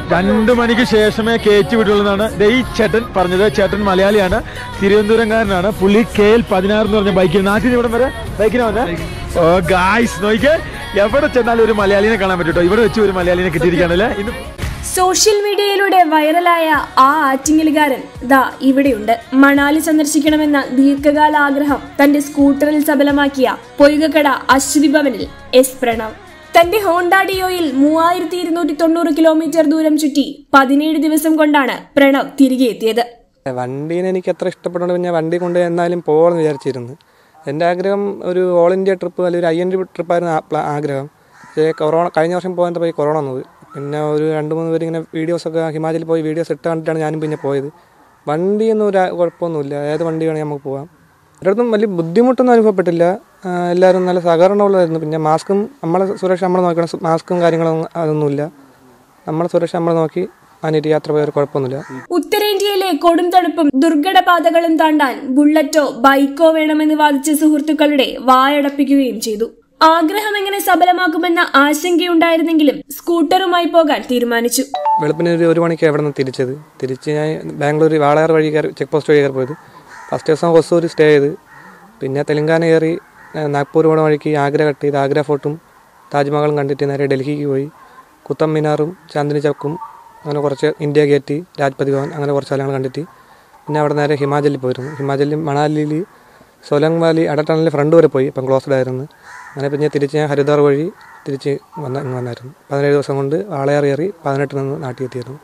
രണ്ടു മണിക്ക് ശേഷമേ കയറ്റി വിടുള്ളൂ ദേ ഈ ചേട്ടൻ പറഞ്ഞത് ചേട്ടൻ മലയാളിയാണ് തിരുവനന്തപുരംകാരനാണ് പുള്ളി കെ എൽ പതിനാറ് എന്ന് പറഞ്ഞ ബൈക്കിൽ നാട്ടിൽ നിന്ന് ഇവിടം വരെ ബൈക്കിനാ വന്നേ ഓ ഗായ്സ് നോക്കിക്കേ എവിടെ ചെന്നാലും ഒരു മലയാളിനെ കാണാൻ പറ്റും കേട്ടോ ഇവിടെ വെച്ച് ഒരു മലയാളിനെ കിട്ടിയിരിക്കുകയാണല്ലേ ഇന്ന് സോഷ്യൽ മീഡിയയിലൂടെ വൈറലായ ആ ആറ്റിങ്ങലുകാരൻ ദാ ഇവിടെയുണ്ട് മണാലി സന്ദർശിക്കണമെന്ന ദീർഘകാല ആഗ്രഹം തന്റെ സ്കൂട്ടറിൽ സഫലമാക്കിയ പൊയ്കക്കട അശ്വതി ഭവനിൽ എസ് പ്രണവ് തന്റെ ഹോണ്ടാഡിയോയിൽ മൂവായിരത്തി ഇരുന്നൂറ്റി തൊണ്ണൂറ് കിലോമീറ്റർ ദൂരം ചുറ്റി പതിനേഴ് ദിവസം കൊണ്ടാണ് പ്രണവ് തിരികെ എത്തിയത് വണ്ടീനെ എനിക്ക് അത്ര ഇഷ്ടപ്പെടുന്നത് ഞാൻ വണ്ടി കൊണ്ട് എന്നാലും പോകണമെന്ന് വിചാരിച്ചിരുന്നു എൻ്റെ ആഗ്രഹം ഒരു ഓൾ ഇന്ത്യ ട്രിപ്പ് അല്ലെങ്കിൽ ഒരു ഐ എൻ ഡി ട്രിപ്പായിരുന്നു ആ- പ്ലാ- ആഗ്രഹം പക്ഷേ കൊറോണ കഴിഞ്ഞ വർഷം പോകാൻ പോയി കൊറോണ വന്നത് പിന്നെ ഒരു രണ്ട് മൂന്ന് പേര് ഇങ്ങനെ വീഡിയോസൊക്കെ ഹിമാചലിൽ പോയി വീഡിയോസ് ഇട്ട് കണ്ടിട്ടാണ് ഞാനും പിന്നെ പോയത് വണ്ടിയൊന്നും ഒരു കുഴപ്പമൊന്നുമില്ല ഏത് വണ്ടി വേണമെങ്കിൽ നമുക്ക് പോകാം ഒരിടത്തും വലിയ ബുദ്ധിമുട്ടൊന്നും അനുഭവപ്പെട്ടില്ല ആ, എല്ലാവരും നല്ല സഹകരണമുള്ളതായിരുന്നു പിന്നെ മാസ്കും നമ്മളെ സുരക്ഷ നമ്മൾ നോക്കണം മാസ്കും കാര്യങ്ങളും അതൊന്നുമില്ല നമ്മളെ സുരക്ഷ നമ്മൾ നോക്കി അതിനായിട്ട് യാത്ര പോയ കുഴപ്പമൊന്നുമില്ല ഉത്തരേന്ത്യയിലെ കൊടും തണുപ്പും ദുർഘട പാതകളും താണ്ടാൻ ബുള്ളറ്റോ ബൈക്കോ വേണമെന്ന് വാദിച്ച സുഹൃത്തുക്കളുടെ വായടപ്പിക്കുകയും ചെയ്തു ആഗ്രഹം എങ്ങനെ സഫലമാക്കുമെന്ന ആശങ്കയുണ്ടായിരുന്നെങ്കിലും സ്കൂട്ടറുമായി പോകാൻ തീരുമാനിച്ചു വെളുപ്പിന് ഒരു ഒരു മണിക്ക് അവിടെ നിന്ന് തിരിച്ചത് തിരിച്ച് ഞാൻ ബാംഗ്ലൂർ വാളയാർ വഴി കയറി ചെക്ക് പോസ്റ്റ് വഴി കയറി പോയത് ഫസ്റ്റ് ദിവസം ഹൊസൂർ സ്റ്റേ ചെയ്ത് പിന്നെ തെലങ്കാന കയറി ഏഹ്, നാഗ്പൂർ പോണ വഴിക്ക് ആഗ്ര കട്ട് ചെയ്ത് ആഗ്ര ഫോർട്ടും താജ്മഹലും കണ്ടിട്ട് നേരെ ഡൽഹിക്ക് പോയി കുത്തം മിനാറും ചാന്ദിനി ചൗക്കും അങ്ങനെ കുറച്ച് ഇന്ത്യ ഗേറ്റ് രാജ്പതി ഭവൻ അങ്ങനെ കുറച്ച് സ്ഥലങ്ങൾ കണ്ടിട്ട് പിന്നെ അവിടെ നേരെ ഹിമാചലിൽ പോയിരുന്നു ഹിമാചലിൽ മണാലിയിൽ സോലങ് വാലി അട ടണലിൽ ഫ്രണ്ട് വരെ പോയി ഇപ്പം ക്ലോസ്ഡ് ആയിരുന്നു അങ്ങനെ പിന്നെ തിരിച്ച് ഞാൻ ഹരിദ്വാർ വഴി തിരിച്ച് വന്ന ഇങ്ങ് വന്നായിരുന്നു പതിനേഴ് ദിവസം കൊണ്ട് വാളയാർ കയറി പതിനെട്ടിൽ നിന്ന് നാട്ടിൽ എത്തിയിരുന്നു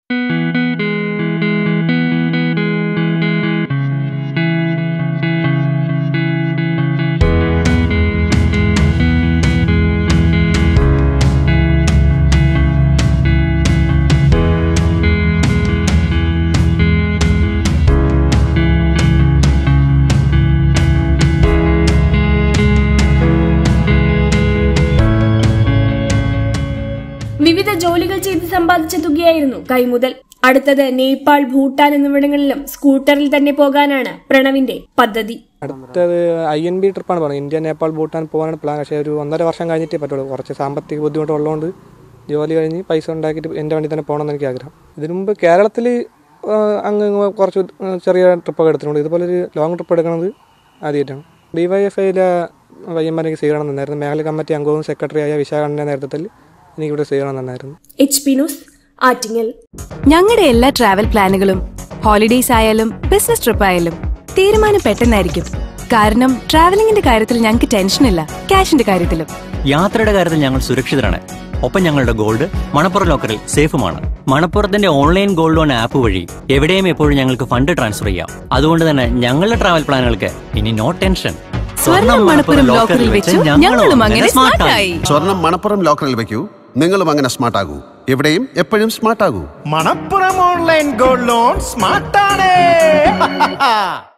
വിവിധ ജോലികൾ ചെയ്ത് സമ്പാദിച്ച തുകയായിരുന്നു കൈമുതൽ അടുത്തത് നേപ്പാൾ ഭൂട്ടാൻ എന്നിവിടങ്ങളിലും സ്കൂട്ടറിൽ തന്നെ പോകാനാണ് പ്രണവിന്റെ പദ്ധതി അടുത്തത് ഐ എൻ ബി ട്രിപ്പാണ് പറഞ്ഞത് ഇന്ത്യ നേപ്പാൾ ഭൂട്ടാൻ പോകാനാണ് പ്ലാൻ പക്ഷേ ഒരു ഒന്നര വർഷം കഴിഞ്ഞിട്ടേ പറ്റുള്ളൂ കുറച്ച് സാമ്പത്തിക ബുദ്ധിമുട്ടുള്ളതുകൊണ്ട് ജോലി കഴിഞ്ഞ് പൈസ ഉണ്ടാക്കിയിട്ട് എൻ്റെ വണ്ടി തന്നെ പോകണമെന്ന് എനിക്ക് ആഗ്രഹം ഇതിനു മുമ്പ് കേരളത്തിൽ അങ്ങ് ഇങ്ങ് കുറച്ച് ചെറിയ ട്രിപ്പൊക്കെ എടുത്തിട്ടുണ്ട് ഇതുപോലെ ഒരു ലോങ് ട്രിപ്പ് എടുക്കുന്നത് ആദ്യമായിട്ടാണ് ഡി വൈ എഫ് ഐയിലെ പയ്യന്മാരെനിക്ക് സ്വീകരണം തന്നായിരുന്നു മേഖല കമ്മിറ്റി അംഗവും സെക്രട്ടറിയായ വിശാഖണ്ഠൻ്റെ നേതൃത്വത്തിൽ എനിക്കിവിടെ സ്വീകരണം തന്നായിരുന്നു എച്ച് പി ന്യൂസ് ആറ്റിങ്ങൽ ഞങ്ങളുടെ എല്ലാ ട്രാവൽ പ്ലാനുകളും ഹോളിഡേയ്സ് ആയാലും ബിസിനസ് ട്രിപ്പ് ആയാലും തീരുമാനം പെട്ടെന്നായിരിക്കും കാരണം ട്രാവലിംഗിന്റെ കാര്യത്തിൽ ഞങ്ങൾക്ക് ടെൻഷനില്ല ക്യാഷിന്റെ കാര്യത്തിലും യാത്രയുടെ കാര്യത്തിൽ ഞങ്ങൾ സുരക്ഷിതരാണ് ഒപ്പം ഞങ്ങളുടെ ഗോൾഡ് മണപ്പുറം ലോക്കറിൽ സേഫുമാണ് മണപ്പുറത്തിന്റെ ഓൺലൈൻ ഗോൾഡ് ലോൺ ആപ്പ് വഴി എവിടെയും എപ്പോഴും ഞങ്ങൾക്ക് ഫണ്ട് ട്രാൻസ്ഫർ ചെയ്യാം അതുകൊണ്ട് തന്നെ ഞങ്ങളുടെ ട്രാവൽ പ്ലാനുകൾക്ക് ഇനി നോ ടെൻഷൻ സ്വർണ്ണം മണപ്പുറം ലോക്കറിൽ വെച്ചു ഞങ്ങളും അങ്ങനെ സ്മാർട്ടായി സ്വർണം മണപ്പുറം ലോക്കറിൽ വെക്കൂ നിങ്ങളും അങ്ങനെ സ്മാർട്ട് ആകൂ എവിടെയും എപ്പോഴും സ്മാർട്ട് ആകൂ മണപ്പുറം ഓൺലൈൻ ഗോൾഡ് ലോൺ സ്മാർട്ടാണ്